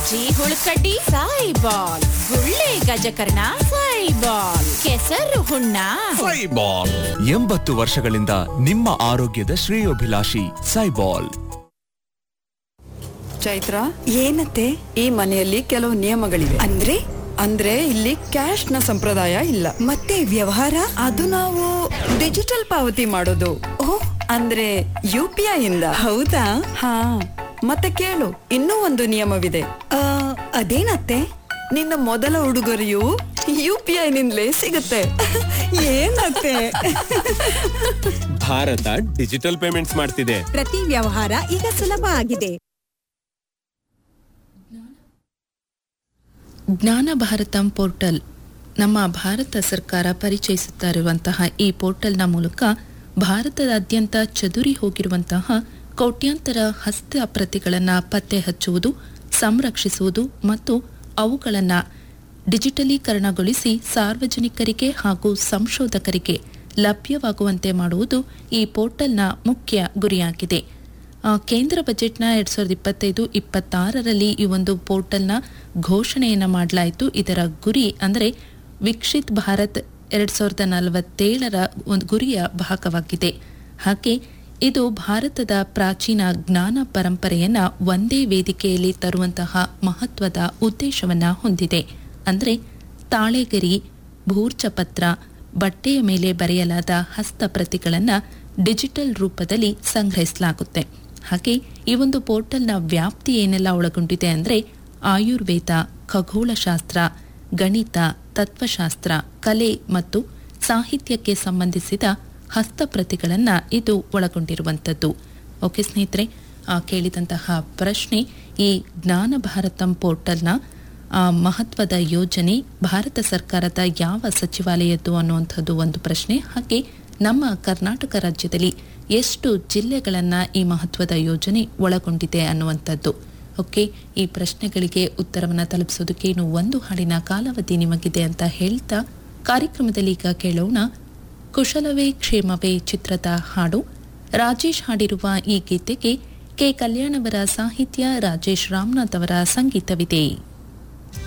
ಸಜ್ಜಿ ಹುಳುಕಡ್ಡಿ ಸಾಯಿ ಬಾಲ್ ಗುಳ್ಳೆ ಗಜಕರ್ಣ ಸಾಯಿ ಬಾಲ್ ಕೆಸರು ಹುಣ್ಣ ಸೈಬಾಲ್ ಎಂಬತ್ತು ವರ್ಷಗಳಿಂದ ನಿಮ್ಮ ಆರೋಗ್ಯದ ಶ್ರೇಯೋಭಿಲಾಷಿ ಸೈಬಾಲ್ ಚೈತ್ರ ಏನತ್ತೆ ಈ ಮನೆಯಲ್ಲಿ ಕೆಲವು ನಿಯಮಗಳಿವೆ ಅಂದ್ರೆ ಅಂದ್ರೆ ಇಲ್ಲಿ ಕ್ಯಾಶ್ ನ ಸಂಪ್ರದಾಯ ಇಲ್ಲ ಮತ್ತೆ ವ್ಯವಹಾರ ಅದು ನಾವು ಡಿಜಿಟಲ್ ಪಾವತಿ ಮಾಡೋದು ಓ ಅಂದ್ರೆ ಯು ಪಿ ಐ ಇಂದ ಹೌದಾ ಹಾ ಮತ್ತೆ ಕೇಳು ಇನ್ನೂ ಒಂದು ನಿಯಮವಿದೆ ಆ, ಅದೇನತ್ತೆ ನಿನ್ನ ಮೊದಲ ಉಡುಗೊರೆಯು ಯು ಪಿ ಐ ನಿಂದಲೇ ಸಿಗುತ್ತೆ ಏನತ್ತೆ ಭಾರತ ಡಿಜಿಟಲ್ ಪೇಮೆಂಟ್ಸ್ ಮಾಡ್ತಿದೆ ಪ್ರತಿ ವ್ಯವಹಾರ ಈಗ ಸುಲಭ ಆಗಿದೆ ಜ್ಞಾನ ಭಾರತಂ ಪೋರ್ಟಲ್ ನಮ್ಮ ಭಾರತ ಸರ್ಕಾರ ಪರಿಚಯಿಸುತ್ತಾ ಇರುವಂತಹ ಈ ಪೋರ್ಟಲ್ನ ಮೂಲಕ ಭಾರತದಾದ್ಯಂತ ಚದುರಿ ಹೋಗಿರುವಂತಹ ಕೋಟ್ಯಾಂತರ ಹಸ್ತ ಪ್ರತಿಗಳನ್ನು ಪತ್ತೆ ಹಚ್ಚುವುದು ಸಂರಕ್ಷಿಸುವುದು ಮತ್ತು ಅವುಗಳನ್ನು ಡಿಜಿಟಲೀಕರಣಗೊಳಿಸಿ ಸಾರ್ವಜನಿಕರಿಗೆ ಹಾಗೂ ಸಂಶೋಧಕರಿಗೆ ಲಭ್ಯವಾಗುವಂತೆ ಮಾಡುವುದು ಈ ಪೋರ್ಟಲ್ನ ಮುಖ್ಯ ಗುರಿಯಾಗಿದೆ ಆ, ಕೇಂದ್ರ ಬಜೆಟ್ನ ಎರಡ್ ಸಾವಿರದ ಇಪ್ಪತ್ತೈದು ಇಪ್ಪತ್ತಾರರಲ್ಲಿ ಈ ಒಂದು ಪೋರ್ಟಲ್ನ ಘೋಷಣೆಯನ್ನು ಮಾಡಲಾಯಿತು ಇದರ ಗುರಿ ಅಂದರೆ ವಿಕಸಿತ್ ಭಾರತ್ ಎರಡ್ ಸಾವಿರದ ನಲವತ್ತೇಳರ ಒಂದು ಗುರಿಯ ಭಾಗವಾಗಿದೆ ಹಾಗೆ ಇದು ಭಾರತದ ಪ್ರಾಚೀನ ಜ್ಞಾನ ಪರಂಪರೆಯನ್ನ ಒಂದೇ ವೇದಿಕೆಯಲ್ಲಿ ತರುವಂತಹ ಮಹತ್ವದ ಉದ್ದೇಶವನ್ನ ಹೊಂದಿದೆ ಅಂದರೆ ತಾಳೆಗರಿ ಭೂರ್ಚಪತ್ರ ಬಟ್ಟೆಯ ಮೇಲೆ ಬರೆಯಲಾದ ಹಸ್ತಪ್ರತಿಗಳನ್ನು ಡಿಜಿಟಲ್ ರೂಪದಲ್ಲಿ ಸಂಗ್ರಹಿಸಲಾಗುತ್ತೆ ಹಾಗೆ ಈ ಒಂದು ಪೋರ್ಟಲ್ನ ವ್ಯಾಪ್ತಿ ಏನೆಲ್ಲ ಒಳಗೊಂಡಿದೆ ಅಂದರೆ ಆಯುರ್ವೇದ ಖಗೋಳಶಾಸ್ತ್ರ ಗಣಿತ ತತ್ವಶಾಸ್ತ್ರ ಕಲೆ ಮತ್ತು ಸಾಹಿತ್ಯಕ್ಕೆ ಸಂಬಂಧಿಸಿದ ಹಸ್ತಪ್ರತಿಗಳನ್ನು ಇದು ಒಳಗೊಂಡಿರುವಂಥದ್ದು ಓಕೆ ಸ್ನೇಹಿತರೆ ಆ, ಕೇಳಿದಂತಹ ಪ್ರಶ್ನೆ ಈ ಜ್ಞಾನ ಭಾರತಂ ಪೋರ್ಟಲ್ನ ಆ, ಮಹತ್ವದ ಯೋಜನೆ ಭಾರತ ಸರ್ಕಾರದ ಯಾವ ಸಚಿವಾಲಯದ್ದು ಅನ್ನುವಂಥದ್ದು ಒಂದು ಪ್ರಶ್ನೆ ಹಾಗೆ ನಮ್ಮ ಕರ್ನಾಟಕ ರಾಜ್ಯದಲ್ಲಿ ಎಷ್ಟು ಜಿಲ್ಲೆಗಳನ್ನು ಈ ಮಹತ್ವದ ಯೋಜನೆ ಒಳಗೊಂಡಿದೆ ಅನ್ನುವಂಥದ್ದು ಓಕೆ ಈ ಪ್ರಶ್ನೆಗಳಿಗೆ ಉತ್ತರವನ್ನು ತಲುಪಿಸೋದಕ್ಕೆ ಇನ್ನು ಒಂದು ಹಾಡಿನ ಕಾಲಾವಧಿ ನಿಮಗಿದೆ ಅಂತ ಹೇಳ್ತಾ ಕಾರ್ಯಕ್ರಮದಲ್ಲಿ ಈಗ ಕೇಳೋಣ ಕುಶಲವೇ ಕ್ಷೇಮವೇ ಚಿತ್ರದ ಹಾಡು ರಾಜೇಶ್ ಹಾಡಿರುವ ಈ ಗೀತೆಗೆ ಕೆ ಕಲ್ಯಾಣವರ ಸಾಹಿತ್ಯ ರಾಜೇಶ್ ರಾಮನಾಥ್ ಅವರ ಸಂಗೀತವಿದೆ